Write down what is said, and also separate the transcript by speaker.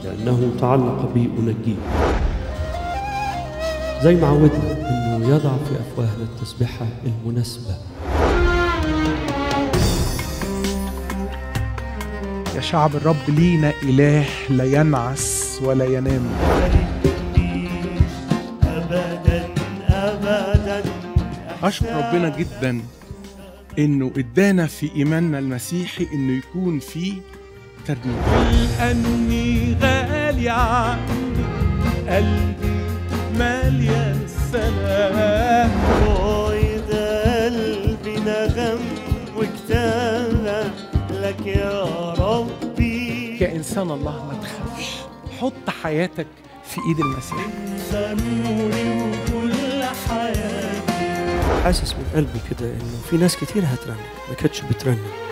Speaker 1: لأنه تعلق بي أنجيه زي ما عودنا أنه يضع في أفواهنا التسبحة المناسبة
Speaker 2: يا شعب الرب لينا إله لا ينعس ولا ينام
Speaker 3: أبدا أبدا
Speaker 2: أشكر ربنا جدا إنه إدانا في إيماننا المسيحي إنه يكون في ترنيم
Speaker 3: لأني غالي عني قلبي مليان سلام فويد قلبي نغم وكتاب لك يا ربي
Speaker 2: كإنسان الله ما تخافش حط حياتك في إيد المسيح
Speaker 3: نوري وكل حياتي
Speaker 1: حاسس من قلبي كده انه في ناس كتير هترنم ما كانتش بترنم